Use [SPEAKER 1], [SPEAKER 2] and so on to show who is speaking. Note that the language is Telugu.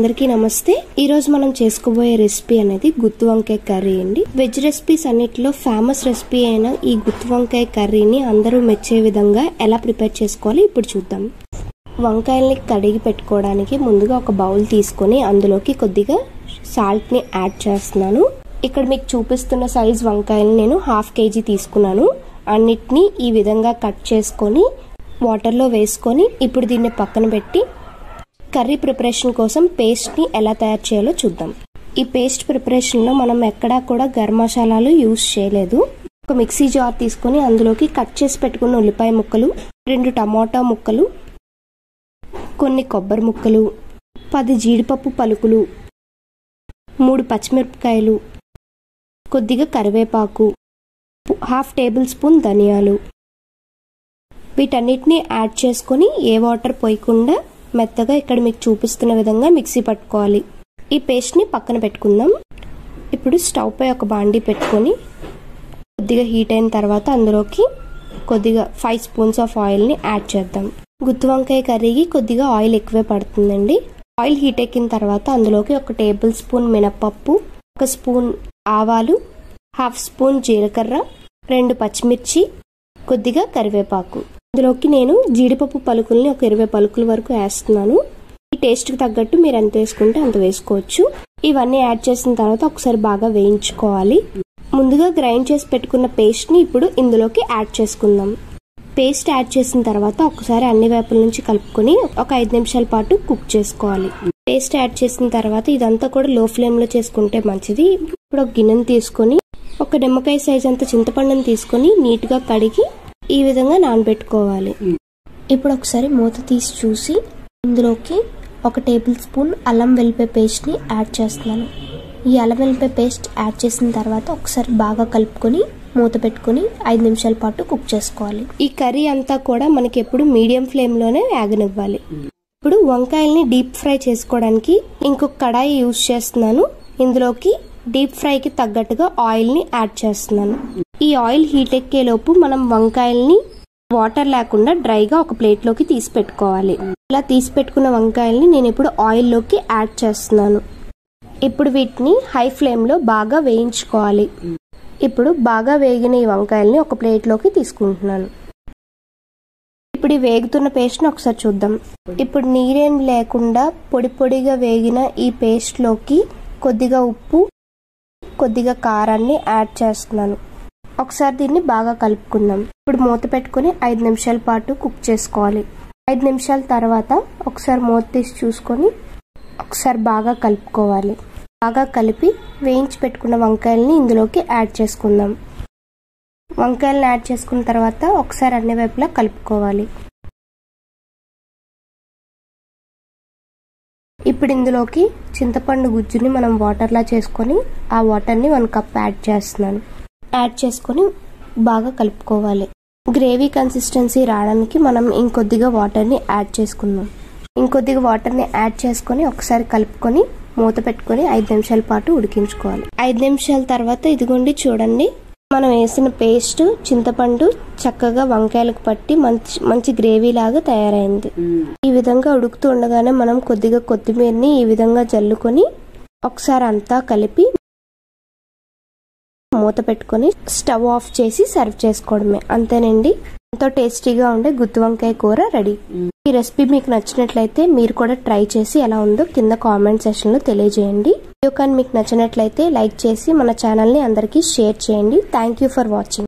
[SPEAKER 1] అందరికీ నమస్తే ఈ రోజు మనం చేసుకోబోయే రెసిపీ అనేది గుత్తి వంకాయ కర్రీ అండి వెజ్ రెసిపీస్ అన్నిటిలో ఫేమస్ రెసిపీ అయిన ఈ గుత్తి వంకాయ కర్రీని అందరూ మెచ్చే విధంగా ఎలా ప్రిపేర్ చేసుకోవాలి ఇప్పుడు చూద్దాం వంకాయల్ని కడిగి పెట్టుకోవడానికి ముందుగా ఒక బౌల్ తీసుకొని అందులోకి కొద్దిగా సాల్ట్ ని యాడ్ చేస్తున్నాను ఇక్కడ మీకు చూపిస్తున్న సైజ్ వంకాయలు నేను హాఫ్ కేజీ తీసుకున్నాను అన్నిటినీ ఈ విధంగా కట్ చేసుకొని వాటర్లో వేసుకొని ఇప్పుడు దీన్ని పక్కన పెట్టి కర్రీ ప్రిపరేషన్ కోసం పేస్ట్ని ఎలా తయారు చేయాలో చూద్దాం ఈ పేస్ట్ ప్రిపరేషన్లో మనం ఎక్కడా కూడా గరం మసాలాలు యూస్ చేయలేదు ఒక మిక్సీ జార్ తీసుకొని అందులోకి కట్ చేసి పెట్టుకున్న ఉల్లిపాయ ముక్కలు రెండు టమాటా ముక్కలు కొన్ని కొబ్బరి ముక్కలు పది జీడిపప్పు పలుకులు మూడు పచ్చిమిరపకాయలు కొద్దిగా కరివేపాకు హాఫ్ టేబుల్ స్పూన్ ధనియాలు వీటన్నిటిని యాడ్ చేసుకొని ఏ వాటర్ పోయకుండా మెత్తగా ఇక్కడ మీకు చూపిస్తున్న విధంగా మిక్సీ పట్టుకోవాలి ఈ పేస్ట్ని పక్కన పెట్టుకుందాం ఇప్పుడు స్టవ్ పై ఒక బాండీ పెట్టుకొని కొద్దిగా హీట్ అయిన తర్వాత అందులోకి కొద్దిగా ఫైవ్ స్పూన్స్ ఆఫ్ ఆయిల్ని యాడ్ చేద్దాం గుత్తి వంకాయ కర్రీకి కొద్దిగా ఆయిల్ ఎక్కువే పడుతుందండి ఆయిల్ హీట్ ఎక్కిన తర్వాత అందులోకి ఒక టేబుల్ స్పూన్ మినపప్పు ఒక స్పూన్ ఆవాలు హాఫ్ స్పూన్ జీలకర్ర రెండు పచ్చిమిర్చి కొద్దిగా కరివేపాకు ఇందులోకి నేను జీడిపప్పు పలుకుల్ని ఒక ఇరవై పలుకుల వరకు వేస్తున్నాను ఈ టేస్ట్కి తగ్గట్టు మీరు ఎంత వేసుకుంటే అంత వేసుకోవచ్చు ఇవన్నీ యాడ్ చేసిన తర్వాత ఒకసారి బాగా వేయించుకోవాలి ముందుగా గ్రైండ్ చేసి పెట్టుకున్న పేస్ట్ని ఇప్పుడు ఇందులోకి యాడ్ చేసుకుందాం పేస్ట్ యాడ్ చేసిన తర్వాత ఒకసారి అన్ని వైపుల నుంచి కలుపుకొని ఒక ఐదు నిమిషాల పాటు కుక్ చేసుకోవాలి పేస్ట్ యాడ్ చేసిన తర్వాత ఇదంతా కూడా లో ఫ్లేమ్ లో చేసుకుంటే మంచిది ఇప్పుడు ఒక గిన్నెని తీసుకొని ఒక నిమ్మకాయ సైజ్ అంత చింతపండుని తీసుకొని నీట్ గా కడిగి ఈ విధంగా నానబెట్టుకోవాలి ఇప్పుడు ఒకసారి మూత తీసి చూసి ఇందులోకి ఒక టేబుల్ స్పూన్ అల్లం వెల్లిపాయ పేస్ట్ని యాడ్ చేస్తున్నాను ఈ అల్లం వెల్లిపాయ పేస్ట్ యాడ్ చేసిన తర్వాత ఒకసారి బాగా కలుపుకొని మూత పెట్టుకొని ఐదు నిమిషాల పాటు కుక్ చేసుకోవాలి ఈ కర్రీ అంతా కూడా మనకి ఎప్పుడు మీడియం ఫ్లేమ్లోనే వేగనివ్వాలి ఇప్పుడు వంకాయల్ని డీప్ ఫ్రై చేసుకోవడానికి ఇంకొక కడాయి యూజ్ చేస్తున్నాను ఇందులోకి డీప్ ఫ్రైకి తగ్గట్టుగా ఆయిల్ని యాడ్ చేస్తున్నాను ఈ ఆయిల్ హీట్ ఎక్కేలోపు మనం వంకాయల్ని వాటర్ లేకుండా డ్రైగా ఒక ప్లేట్లోకి తీసి పెట్టుకోవాలి ఇలా తీసి పెట్టుకున్న వంకాయల్ని నేను ఇప్పుడు ఆయిల్లోకి యాడ్ చేస్తున్నాను ఇప్పుడు వీటిని హై ఫ్లేమ్లో బాగా వేయించుకోవాలి ఇప్పుడు బాగా వేగిన ఈ వంకాయల్ని ఒక ప్లేట్లోకి తీసుకుంటున్నాను ఇప్పుడు ఈ వేగుతున్న పేస్ట్ని ఒకసారి చూద్దాం ఇప్పుడు నీరేం లేకుండా పొడి పొడిగా వేగిన ఈ పేస్ట్లోకి కొద్దిగా ఉప్పు కొద్దిగా కారాన్ని యాడ్ చేస్తున్నాను ఒకసారి దీన్ని బాగా కలుపుకుందాం ఇప్పుడు మూత పెట్టుకుని ఐదు నిమిషాల పాటు కుక్ చేసుకోవాలి ఐదు నిమిషాల తర్వాత ఒకసారి మూత తీసి చూసుకొని ఒకసారి బాగా కలుపుకోవాలి బాగా కలిపి వేయించి పెట్టుకున్న వంకాయల్ని ఇందులోకి యాడ్ చేసుకుందాం వంకాయలను యాడ్ చేసుకున్న తర్వాత ఒకసారి అన్ని వైపులా కలుపుకోవాలి ఇప్పుడు ఇందులోకి చింతపండు గుజ్జుని మనం వాటర్లా చేసుకొని ఆ వాటర్ని వన్ కప్ యాడ్ చేస్తున్నాను యాడ్ చేసుకొని బాగా కలుపుకోవాలి గ్రేవీ కన్సిస్టెన్సీ రావడానికి మనం ఇంకొద్దిగా వాటర్ని యాడ్ చేసుకుందాం ఇంకొద్దిగా వాటర్ని యాడ్ చేసుకొని ఒకసారి కలుపుకొని మూత పెట్టుకొని ఐదు నిమిషాల పాటు ఉడికించుకోవాలి ఐదు నిమిషాల తర్వాత ఇదిగోండి చూడండి మనం వేసిన పేస్ట్ చింతపండు చక్కగా వంకాయలకు పట్టి మంచి మంచి గ్రేవీ లాగా తయారైంది ఈ విధంగా ఉడుకుతూ ఉండగానే మనం కొద్దిగా కొత్తిమీరని ఈ విధంగా జల్లుకొని ఒకసారి అంతా కలిపి మూత పెట్టుకొని స్టవ్ ఆఫ్ చేసి సర్వ్ చేసుకోవడమే అంతేనండి ఎంతో టేస్టీగా ఉండే గుత్తి వంకాయ కూర రెడీ ఈ రెసిపీ మీకు నచ్చినట్లయితే మీరు కూడా ట్రై చేసి ఎలా ఉందో కింద కామెంట్ సెషన్ లో తెలియజేయండి వీడియో కానీ మీకు నచ్చినట్లయితే లైక్ చేసి మన ఛానల్ ని అందరికీ షేర్ చేయండి థ్యాంక్ యూ ఫర్ వాచింగ్